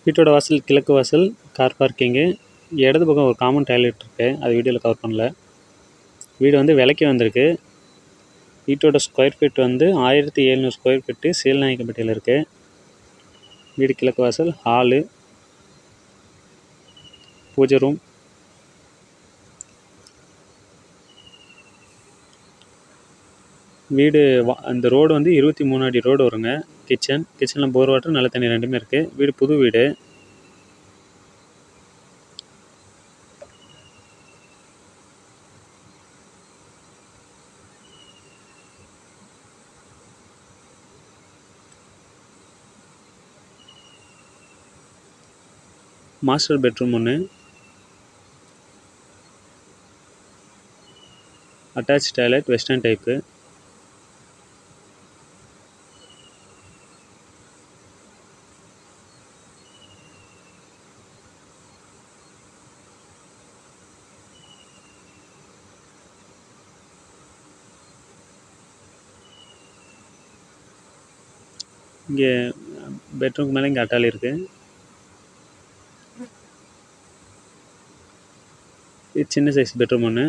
வீட்டோட வாசல் கிழக்கு வாசல் கார் பார்க்கிங்கு இடது பக்கம் ஒரு காமன் டாய்லெட் இருக்குது அது வீடியோவில் கவர் பண்ணல வீடு வந்து விலைக்கு வந்திருக்கு வீட்டோட ஸ்கொயர் ஃபீட் வந்து ஆயிரத்தி எழுநூறு ஸ்கொயர் ஃபீட்டு சீல்நாயக்கம்பட்டியில் இருக்குது வீடு கிழக்கு வாசல் ஹாலு பூஜை ரூம் வீடு வா அந்த ரோடு வந்து இருபத்தி மூணு அடி ரோடு வருங்க கிச்சன் கிச்சனில் போர் வாட்டர் நல்ல தண்ணி ரெண்டுமே இருக்குது வீடு புது வீடு மாஸ்டர் பெட்ரூம் ஒன்று அட்டாச் டாய்லெட் வெஸ்டர்ன் டைப்பு இங்கே பெட்ரூம்க்கு மேலே இங்கே அட்டாலி இருக்குது இது சின்ன சைஸ் பெட்ரூம் ஒன்று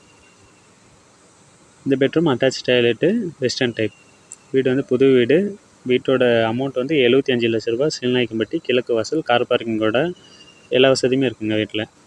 இந்த bedroom attach toilet western type வீடு வந்து புது வீடு வீட்டோட அமௌண்ட் வந்து எழுபத்தி அஞ்சு லட்ச ரூபா சீல்நாயக்கம்பட்டி கிழக்கு வாசல் கார் பார்க்கிங்கோட எல்லா வசதியுமே இருக்குங்க வீட்டில்